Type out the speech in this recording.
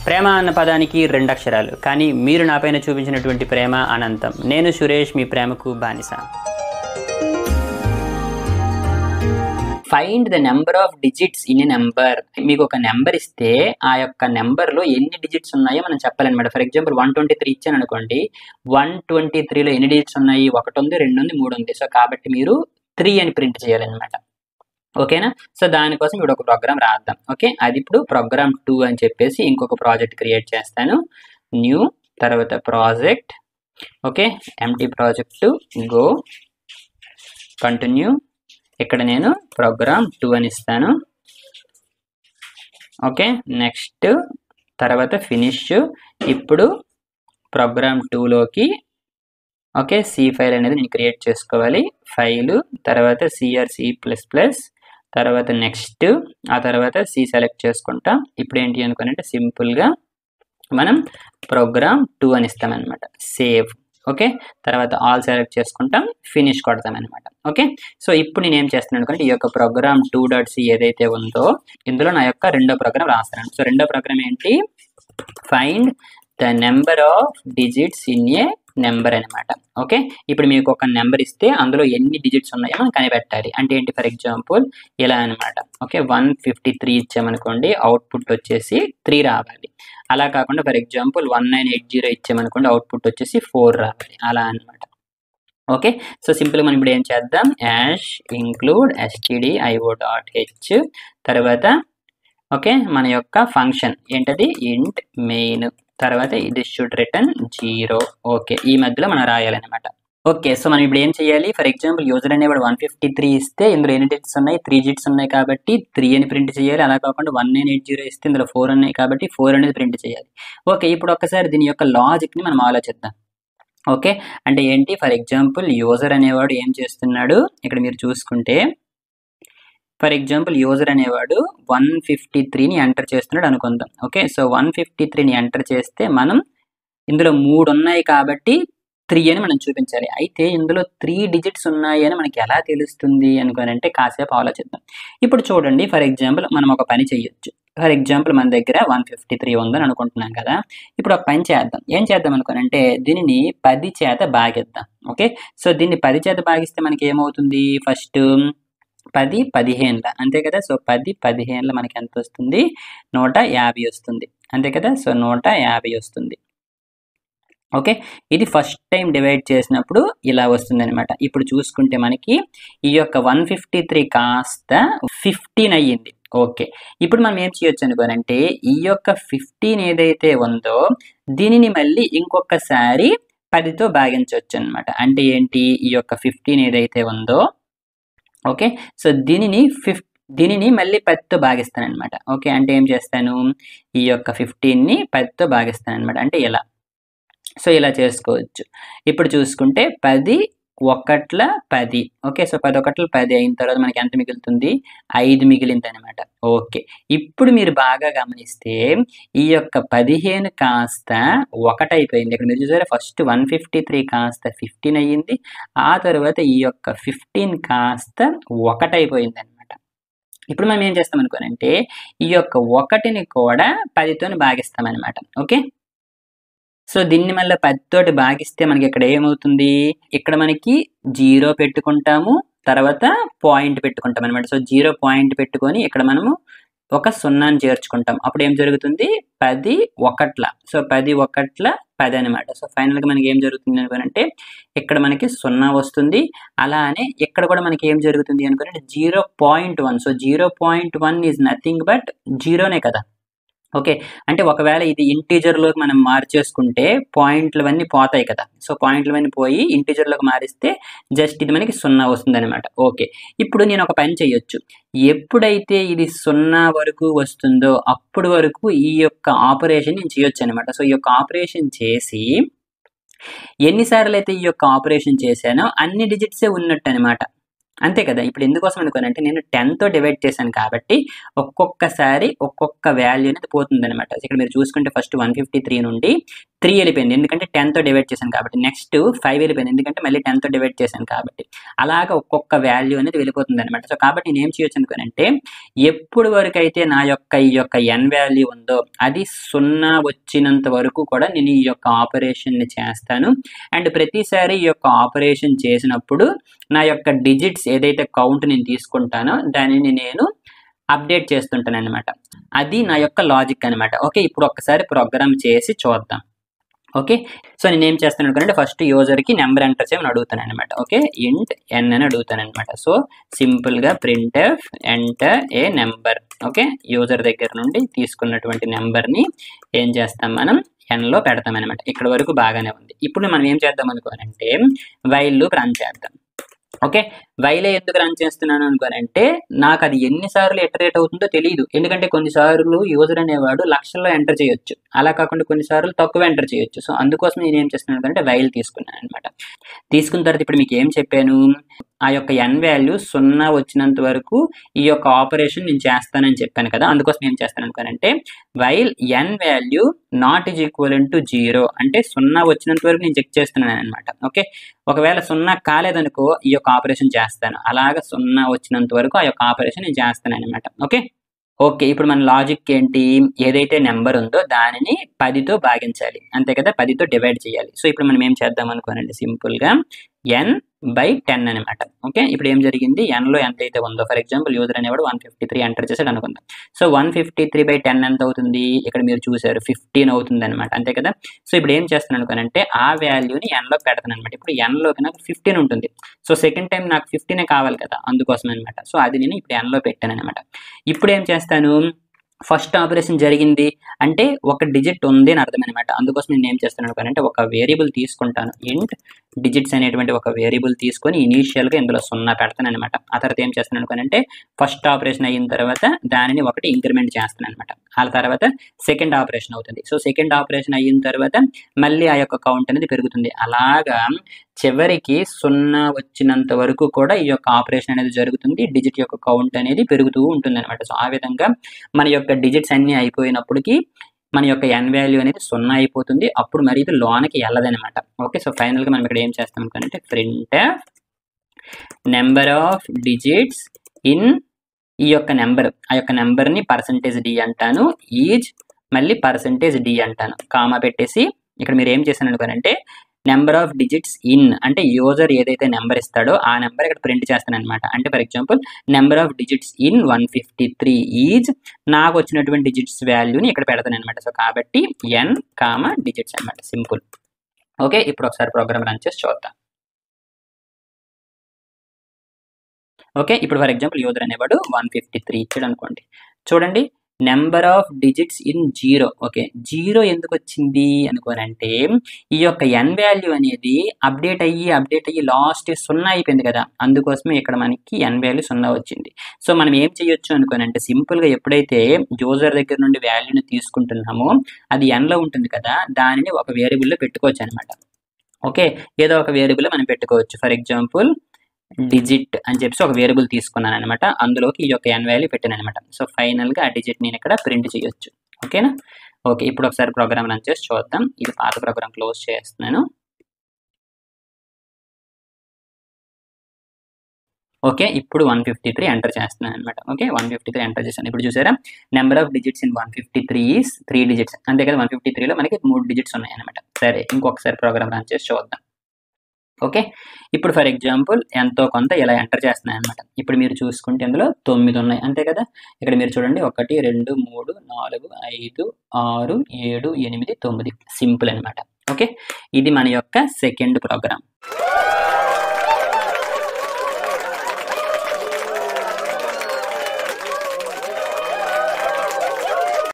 ప్రేమ అన్న పదానికి రెండు అక్షరాలు కానీ మీరు నాపైన చూపించినటువంటి ప్రేమ అనంతం నేను సురేష్ మీ ప్రేమకు బానిస find the number of digits in a number మీకు ఒక నెంబర్ ఇస్తే ఆ యొక్క నెంబర్లో ఎన్ని డిజిట్స్ ఉన్నాయో మనం చెప్పాలన్నమాట for example one twenty three ఇచ్చాను అనుకోండి వన్ ట్వంటీ త్రీలో ఎన్ని డిజిట్స్ ఉన్నాయి ఒకటి ఉంది రెండు ఉంది మూడు ఉంది సో కాబట్టి మీరు త్రీ అని ప్రింట్ చేయాలన్నమాట ఓకేనా సో దానికోసం ఇప్పుడు ఒక ప్రోగ్రామ్ రాద్దాం ఓకే అది ఇప్పుడు ప్రోగ్రామ్ టూ అని చెప్పేసి ఇంకొక ప్రాజెక్ట్ క్రియేట్ చేస్తాను న్యూ తర్వాత project okay empty project go continue ఇక్కడ నేను ప్రోగ్రామ్ టూ అని ఇస్తాను ఓకే నెక్స్ట్ తర్వాత ఫినిష్ ఇప్పుడు ప్రోగ్రామ్ టూలోకి ఓకే సి ఫైల్ అనేది నేను క్రియేట్ చేసుకోవాలి ఫైలు తర్వాత సిఆర్ సి ప్లస్ ప్లస్ తర్వాత నెక్స్ట్ ఆ తర్వాత సి సెలెక్ట్ చేసుకుంటాం ఇప్పుడు ఏంటి అనుకునంటే సింపుల్గా మనం ప్రోగ్రామ్ టూ అని ఇస్తామన్నమాట సేవ్ ఓకే తర్వాత ఆల్ సెలెక్ట్ చేసుకుంటాం ఫినిష్ కొడతాం అనమాట ఓకే సో ఇప్పుడు నేను ఏం చేస్తున్నాను అనుకుంటే ఈ యొక్క ప్రోగ్రామ్ టూ డాట్ సి ఏదైతే ఉందో ఇందులో నా యొక్క రెండో ప్రోగ్రామ్ రాస్తాను సో రెండో ప్రోగ్రామ్ ఏంటి find the number of digits in a number అనమాట ఓకే ఇప్పుడు మీకు ఒక నెంబర్ ఇస్తే అందులో ఎన్ని డిజిట్స్ ఉన్నాయో మనం కనిపెట్టాలి అంటే ఏంటి ఫర్ ఎగ్జాంపుల్ ఇలా అనమాట ఓకే వన్ ఫిఫ్టీ త్రీ ఇచ్చామనుకోండి అవుట్పుట్ వచ్చేసి త్రీ రావాలి అలా కాకుండా for example one nine eight zero ఇచ్చామనుకోండి అవుట్పుట్ వచ్చేసి ఫోర్ రావాలి అలా అనమాట ఓకే సో సింపుల్ మనం ఇప్పుడు ఏం చేద్దాం hash include STD IO dot H తర్వాత ఓకే మన యొక్క ఫంక్షన్ ఏంటది ఇంట్ మెయిన్ తర్వాత ఇది షుడ్ రిటర్న్ జీరో ఓకే ఈ మధ్యలో మనం రాయాలన్నమాట ఓకే సో మనం ఇప్పుడు ఏం చేయాలి ఫర్ ఎగ్జాంపుల్ యూజర్ అనేవాడు వన్ ఫిఫ్టీ త్రీ ఇస్తే ఇందులో ఎన్ని డిజిట్స్ ఉన్నాయి త్రీ డిజిట్స్ ఉన్నాయి కాబట్టి త్రీ అని ప్రింట్ చేయాలి అలా కాకుండా వన్ నైన్ ఎయిట్ జీరో ఇస్తే ఇందులో ఫోర్ ఉన్నాయి కాబట్టి ఫోర్ అనేది ప్రింట్ చేయాలి ఓకే ఇప్పుడు ఒక్కసారి దీని యొక్క లాజిక్ని మనం ఆలోచిద్దాం ఓకే అంటే ఏంటి ఫర్ ఎగ్జాంపుల్ యూజర్ అనేవాడు ఏం చేస్తున్నాడు ఇక్కడ మీరు చూసుకుంటే ఫర్ ఎగ్జాంపుల్ యూజర్ అనేవాడు వన్ ఫిఫ్టీ త్రీని ఎంటర్ చేస్తున్నాడు అనుకుందాం ఓకే సో వన్ ఫిఫ్టీ త్రీని ఎంటర్ చేస్తే మనం ఇందులో మూడు ఉన్నాయి కాబట్టి త్రీ అని మనం చూపించాలి అయితే ఇందులో త్రీ డిజిట్స్ ఉన్నాయి అని మనకి ఎలా తెలుస్తుంది అనుకోని అంటే కాసేపు ఆలోచిద్దాం ఇప్పుడు చూడండి ఫర్ ఎగ్జాంపుల్ మనం ఒక పని చేయొచ్చు ఫర్ ఎగ్జాంపుల్ మన దగ్గర వన్ ఫిఫ్టీ త్రీ ఉందని అనుకుంటున్నాం కదా ఇప్పుడు ఒక పని చేద్దాం ఏం చేద్దాం అనుకోనంటే దీనిని పది చేత బాగిద్దాం ఓకే సో దీన్ని పది చేత బాగిస్తే మనకి ఏమవుతుంది ఫస్ట్ పది పదిహేనుల అంతే కదా సో పది పదిహేనుల మనకి ఎంత వస్తుంది నూట యాభై వస్తుంది అంతే కదా సో నూట యాభై వస్తుంది ఓకే ఇది ఫస్ట్ టైం డివైడ్ చేసినప్పుడు ఇలా వస్తుంది అనమాట ఇప్పుడు చూసుకుంటే మనకి ఈ యొక్క వన్ ఫిఫ్టీ త్రీ కాస్త ఫిఫ్టీన్ అయ్యింది ఓకే ఇప్పుడు మనం ఏం చేయొచ్చు అనుకోనంటే ఈ యొక్క ఫిఫ్టీన్ ఏదైతే ఉందో దీనిని మళ్ళీ ఇంకొకసారి పదితో భాగించవచ్చు అనమాట అంటే ఏంటి ఈ యొక్క ఫిఫ్టీన్ ఏదైతే ఉందో ఓకే సో దీనిని ఫిఫ్ దీనిని మళ్ళీ పదితో భాగిస్తాను అనమాట ఓకే అంటే ఏం చేస్తాను ఈ యొక్క ఫిఫ్టీన్ని పదితో భాగిస్తాను అనమాట అంటే ఇలా సో ఇలా చేసుకోవచ్చు ఇప్పుడు చూసుకుంటే పది ఒకట్ల పది ఓకే సో పది ఒకట్ల పది అయిన తర్వాత మనకి ఎంత మిగులుతుంది ఐదు మిగిలింది అనమాట ఓకే ఇప్పుడు మీరు బాగా గమనిస్తే ఈ యొక్క పదిహేను కాస్త ఒకటైపోయింది ఇక్కడ మీరు చూసారా ఫస్ట్ వన్ ఫిఫ్టీ త్రీ కాస్త ఫిఫ్టీన్ అయ్యింది ఆ తర్వాత ఈ యొక్క ఫిఫ్టీన్ కాస్త ఒకటైపోయింది అనమాట ఇప్పుడు మనం ఏం చేస్తాం అనుకోనంటే ఈ యొక్క ఒకటిని కూడా పదితో భాగిస్తామన్నమాట ఓకే సో దీన్ని మళ్ళీ పదితోటి భాగిస్తే మనకి ఇక్కడ ఏమవుతుంది ఇక్కడ మనకి జీరో పెట్టుకుంటాము తర్వాత పాయింట్ పెట్టుకుంటాం అనమాట సో జీరో పాయింట్ పెట్టుకొని ఇక్కడ మనము ఒక సున్నాని చేర్చుకుంటాం అప్పుడు ఏం జరుగుతుంది పది ఒకట్ల సో పది ఒకట్ల పది అనమాట సో ఫైనల్గా మనకి ఏం జరుగుతుంది అనుకోనంటే ఇక్కడ మనకి సున్నా వస్తుంది అలానే ఇక్కడ కూడా మనకి ఏం జరుగుతుంది అనుకోనంటే zero point one so zero point one is nothing but జీరోనే కదా ఓకే అంటే ఒకవేళ ఇది ఇంటీజర్లోకి మనం మార్చేసుకుంటే పాయింట్లు అన్నీ పోతాయి కదా సో పాయింట్లు అన్నీ పోయి ఇంటీజర్లోకి మారిస్తే జస్ట్ ఇది మనకి సున్నా వస్తుంది అనమాట ఓకే ఇప్పుడు నేను ఒక పని చేయొచ్చు ఎప్పుడైతే ఇది సున్నా వరకు వస్తుందో అప్పుడు వరకు ఈ యొక్క ఆపరేషన్ నేను చేయొచ్చు అనమాట సో ఈ యొక్క ఆపరేషన్ చేసి ఎన్నిసార్లు అయితే ఈ యొక్క ఆపరేషన్ చేశానో అన్ని డిజిట్సే ఉన్నట్టు అనమాట అంతే కదా ఇప్పుడు ఎందుకోసం అనుకోనంటే నేను టెన్తో డివైడ్ చేశాను కాబట్టి ఒక్కొక్కసారి ఒక్కొక్క వాల్యూ అనేది పోతుంది అనమాట ఇక్కడ మీరు చూసుకుంటే ఫస్ట్ వన్ ఫిఫ్టీ త్రీ నుండి త్రీ వెళ్ళిపోయింది ఎందుకంటే టెన్తో డివైడ్ చేశాను కాబట్టి నెక్స్ట్ ఫైవ్ వెళ్ళిపోయింది ఎందుకంటే మళ్ళీ టెన్తో డివైడ్ చేశాను కాబట్టి అలాగ ఒక్కొక్క వాల్యూ అనేది వెళ్ళిపోతుంది అనమాట సో కాబట్టి నేను ఏం చేయొచ్చు అనుకోనంటే ఎప్పుడు వరకు అయితే నా యొక్క ఈ యొక్క ఎన్ వాల్యూ ఉందో అది సున్నా వచ్చినంత వరకు కూడా నేను ఈ యొక్క ఆపరేషన్ని చేస్తాను అండ్ ప్రతిసారి ఈ యొక్క ఆపరేషన్ చేసినప్పుడు నా యొక్క డిజిట్స్ ఏదైతే కౌంట్ నేను తీసుకుంటానో దానిని నేను అప్డేట్ చేస్తుంటాను అనమాట అది నా యొక్క లాజిక్ అనమాట ఓకే ఇప్పుడు ఒక్కసారి ప్రోగ్రామ్ చేసి చూద్దాం ఓకే సో నేను ఏం చేస్తాను అనుకుంటే ఫస్ట్ యూజర్కి నెంబర్ ఎంటర్ చేయమని అడుగుతాను అనమాట ఓకే ఇంట్ ఎన్ అని అడుగుతాను అనమాట సో సింపుల్గా print enter a number okay user దగ్గర నుండి తీసుకున్నటువంటి నెంబర్ని ఏం చేస్తాం మనం ఎన్లో పెడతాం అనమాట ఇక్కడ వరకు బాగానే ఉంది ఇప్పుడు మనం ఏం చేద్దాం అనుకోనంటే వైల్ లూప్ రన్ చేద్దాం ఓకే వైలే ఎందుకు రన్ చేస్తున్నాను అనుకోనంటే నాకు అది ఎన్నిసార్లు ఎటరేట్ అవుతుందో తెలియదు ఎందుకంటే కొన్నిసార్లు యూజర్ అనేవాడు లక్షల్లో ఎంటర్ చేయొచ్చు అలా కాకుండా కొన్నిసార్లు తక్కువ ఎంటర్ చేయొచ్చు సో అందుకోసం నేను ఏం చేస్తున్నాను అంటే వైల్ తీసుకున్నాను అనమాట తీసుకున్న తర్వాత ఇప్పుడు మీకు ఏం చెప్పాను ఆ యొక్క ఎన్ వాల్యూ సున్నా వచ్చినంత వరకు ఈ యొక్క ఆపరేషన్ నేను చేస్తానని చెప్పాను కదా అందుకోసం ఏం చేస్తాను అనుకోనంటే while N value not is equal to zero అంటే సున్నా వచ్చినంత వరకు నేను చెక్ చేస్తున్నాను అనమాట ఓకే ఒకవేళ సున్నా కాలేదనుకో ఈ యొక్క ఆపరేషన్ చేస్తాను అలాగ సున్నా వచ్చినంత వరకు ఆ యొక్క ఆపరేషన్ నేను చేస్తాను అనమాట ఓకే ఓకే ఇప్పుడు మన లాజిక్ ఏంటి ఏదైతే నెంబర్ ఉందో దానిని పదితో భాగించాలి అంతే కదా పదితో డివైడ్ చేయాలి సో ఇప్పుడు మనం ఏం చేద్దాం అనుకోనండి సింపుల్గా ఎన్ బై టెన్ అనమాట ఓకే ఇప్పుడు ఏం జరిగింది ఎన్లో ఎంత అయితే ఉందో ఫర్ ఎగ్జాంపుల్ యూజర్ అనేవాడు వన్ ఫిఫ్టీ త్రీ ఎంటర్ చేశాడు అనుకుందాం so one fifty three by ten ఎంత అవుతుంది ఇక్కడ మీరు చూసారు ఫిఫ్టీన్ అవుతుంది అనమాట అంతే కదా సో ఇప్పుడు ఏం చేస్తున్నాను అనుకోనంటే ఆ వాల్యూని ఎన్లో పెడతాను అనమాట ఇప్పుడు ఎన్లోకి నాకు ఫిఫ్టీన్ ఉంటుంది సో సెకండ్ టైం నాకు ఫిఫ్టీనే కావాలి కదా అందుకోసం అనమాట సో అది నేను ఇప్పుడు ఎన్లో పెట్టాను అనమాట ఇప్పుడు ఏం చేస్తాను ఫస్ట్ ఆపరేషన్ జరిగింది అంటే ఒక డిజిట్ ఉంది అని అర్థం అనమాట అందుకోసం నేను ఏం చేస్తాను అనుకోనంటే ఒక వేరియబుల్ తీసుకుంటాను ఇంట్ డిజిట్స్ అనేటువంటి ఒక వేరియబుల్ తీసుకొని ఇనీషియల్గా ఇందులో సున్నా పెడతాను అనమాట ఆ తర్వాత ఏం చేస్తాను అనుకోనంటే ఫస్ట్ ఆపరేషన్ అయిన తర్వాత దానిని ఒకటి ఇంక్రిమెంట్ చేస్తాను అనమాట ఆ తర్వాత సెకండ్ ఆపరేషన్ అవుతుంది సో సెకండ్ ఆపరేషన్ అయిన తర్వాత మళ్ళీ ఆ యొక్క కౌంట్ అనేది పెరుగుతుంది అలాగా చివరికి సున్నా వచ్చినంత వరకు కూడా ఈ యొక్క ఆపరేషన్ అనేది జరుగుతుంది డిజిట్ యొక్క కౌంట్ అనేది పెరుగుతూ ఉంటుంది అనమాట సో ఆ విధంగా మన యొక్క డిజిట్స్ అన్నీ అయిపోయినప్పటికీ మన యొక్క ఎన్ వాల్యూ అనేది సున్నా అయిపోతుంది అప్పుడు మరి ఇది లోనకి వెళ్ళదనమాట ఓకే సో ఫైనల్గా మనం ఇక్కడ ఏం చేస్తాం అనుకుంటే print number of digits in ఈ యొక్క నెంబర్ ఆ యొక్క నెంబర్ని పర్సంటేజ్ డి అంటాను ఈజ్ మళ్ళీ పర్సంటేజ్ డి అంటాను కామా పెట్టేసి ఇక్కడ మీరు ఏం చేశాను అనుకోనంటే నెంబర్ ఆఫ్ డిజిట్స్ ఇన్ అంటే యూజర్ ఏదైతే నెంబర్ ఇస్తాడో ఆ నెంబర్ ఇక్కడ ప్రింట్ చేస్తాను అనమాట అంటే for example number of digits in one fifty three is నాకు వచ్చినటువంటి డిజిట్స్ వాల్యూని ఇక్కడ పెడతాను అనమాట సో కాబట్టి ఎన్ కామా డిజిట్స్ అనమాట సింపుల్ ఓకే ఇప్పుడు ఒకసారి ప్రోగ్రామ్ రన్ చేసి చూద్దాం ఓకే ఇప్పుడు ఫర్ ఎగ్జాంపుల్ యూజర్ అనేవాడు వన్ ఫిఫ్టీ త్రీ ఇచ్చాడు అనుకోండి చూడండి number of digits in zero okay zero ఎందుకు వచ్చింది అనుకోనంటే ఈ యొక్క ఎన్ వాల్యూ అనేది అప్డేట్ అయ్యి అప్డేట్ అయ్యి లాస్ట్ సున్నా అయిపోయింది కదా అందుకోసమే ఇక్కడ మనకి ఎన్ వాల్యూ సున్నా వచ్చింది సో మనం ఏం చేయొచ్చు అనుకోనంటే సింపుల్గా ఎప్పుడైతే యూజర్ దగ్గర నుండి వాల్యూని తీసుకుంటున్నామో అది ఎన్లో ఉంటుంది కదా దానిని ఒక వేరియబుల్లో పెట్టుకోవచ్చు అనమాట ఓకే ఏదో ఒక వేరియబుల్ మనం పెట్టుకోవచ్చు ఫర్ ఎగ్జాంపుల్ డిజిట్ అని చెప్పేసి ఒక వేరియబుల్ తీసుకున్నాను అనమాట అందులోకి ఈ యొక్క ఎన్ వాల్యూ పెట్టాను అనమాట సో ఫైనల్గా ఆ డిజిట్ నేను ఇక్కడ ప్రింట్ చేయొచ్చు ఓకేనా ఓకే ఇప్పుడు ఒకసారి ప్రోగ్రామ్ రన్ చేసి చూద్దాం ఇది పాత ప్రోగ్రామ్ క్లోజ్ చేస్తున్నాను ఓకే ఇప్పుడు వన్ ఫిఫ్టీ త్రీ ఎంటర్ చేస్తున్నాను అనమాట okay one fifty three enter చేశాను ఇప్పుడు చూసారా number of digits in one fifty three is three digits అంతే కదా వన్ ఫిఫ్టీ త్రీలో మనకి మూడు డిజిట్స్ ఉన్నాయి అనమాట సరే ఇంకొకసారి ప్రోగ్రామ్ రన్ చేసి చూద్దాం ఓకే ఇప్పుడు ఫర్ ఎగ్జాంపుల్ ఎంతో కొంత ఇలా ఎంటర్ చేస్తున్నాయి అనమాట ఇప్పుడు మీరు చూసుకుంటే ఇందులో తొమ్మిది ఉన్నాయి అంతే కదా ఇక్కడ మీరు చూడండి ఒకటి రెండు మూడు నాలుగు ఐదు ఆరు ఏడు ఎనిమిది తొమ్మిది సింపుల్ అనమాట ఓకే ఇది మన యొక్క సెకండ్ ప్రోగ్రామ్